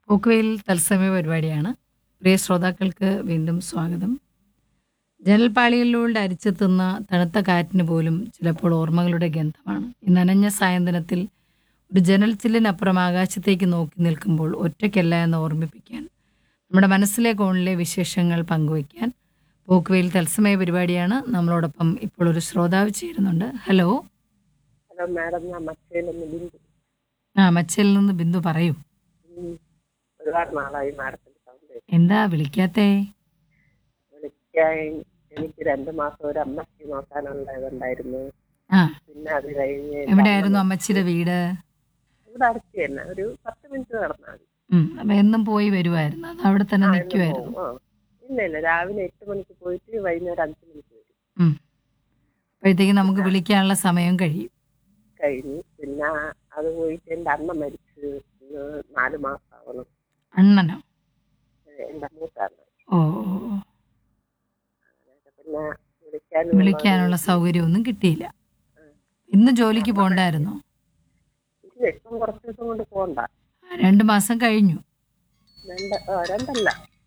പോക്കുവെയിൽ തത്സമയ പരിപാടിയാണ് പ്രിയ ശ്രോതാക്കൾക്ക് വീണ്ടും സ്വാഗതം ജനൽപ്പാളികളിലൂടെ അരിച്ചെത്തുന്ന തണുത്ത കാറ്റിന് പോലും ചിലപ്പോൾ ഓർമ്മകളുടെ ഗന്ധമാണ് ഈ നനഞ്ഞ സായന്തനത്തിൽ ഒരു ജനൽ ചില്ലിനപ്പുറം ആകാശത്തേക്ക് നോക്കി നിൽക്കുമ്പോൾ ഒറ്റയ്ക്കല്ല എന്ന് ഓർമ്മിപ്പിക്കാൻ നമ്മുടെ മനസ്സിലെ കോണിലെ വിശേഷങ്ങൾ പങ്കുവയ്ക്കാൻ പോക്കുവെയിൽ തത്സമയ പരിപാടിയാണ് നമ്മളോടൊപ്പം ഇപ്പോൾ ഒരു ശ്രോതാവ് ചേരുന്നുണ്ട് ഹലോ ഹലോ മാഡം ഞാൻ മച്ചയിലൊന്ന് ബിന്ദു ആ മച്ചയിൽ നിന്ന് ബിന്ദു പറയൂ ഉം. ഒരുപാട് നാളായി മാഡത്തിന്റെ സൗണ്ട് എന്താ വിളിക്കാത്തേ വിളിക്കാൻ എനിക്ക് രണ്ട് മാസം ഒരു അമ്മയ്ക്ക് നോക്കാനുള്ള ഇതുണ്ടായിരുന്നു ആ പിന്നെ അത് കഴിഞ്ഞ് എൻ്റെ എവിടെയായിരുന്നു അമ്മ അമ്മച്ചിയുടെ വീട് ഇവിടെ അടുത്ത് തന്നെ ഒരു പത്ത് മിനിറ്റ് നടന്നാൽ മതി ഉം, അപ്പൊ എന്നും പോയി വരുമായിരുന്നു അത് അവിടെ തന്നെ ആ, എന്ന് നിൽക്കുമായിരുന്നു പോവും. ആ. ഇല്ല ഇല്ല രാവിലെ എട്ട് മണിക്ക് പോയിട്ട് വൈകുന്നേരം അഞ്ച് മണിക്ക് വരും ഉം. അപ്പോഴത്തേക്ക് നമുക്ക് വിളിക്കാനുള്ള സമയം കഴിയും കഴിഞ്ഞ് പിന്നെ അത് പോയിട്ട് എൻ്റെ അമ്മ മരിച്ച് ഇന്ന് നാല് മാസം ആവണം അണ്ണനോ എൻ്റെ മൂത്താണ് ഓ ഓ, ഓ. പിന്നെ വിളിക്കാനുള്ള വിളിക്കാനുള്ള സൗകര്യമൊന്നും കിട്ടിയില്ല ഇന്ന് ജോലിക്ക് പോണ്ടായിരുന്നോ ഇല്ല ഇപ്പം കുറച്ച് ദിവസം കൊണ്ട് പോകണ്ട ആ, രണ്ട് മാസം കഴിഞ്ഞു രണ്ട് ആ, രണ്ടല്ല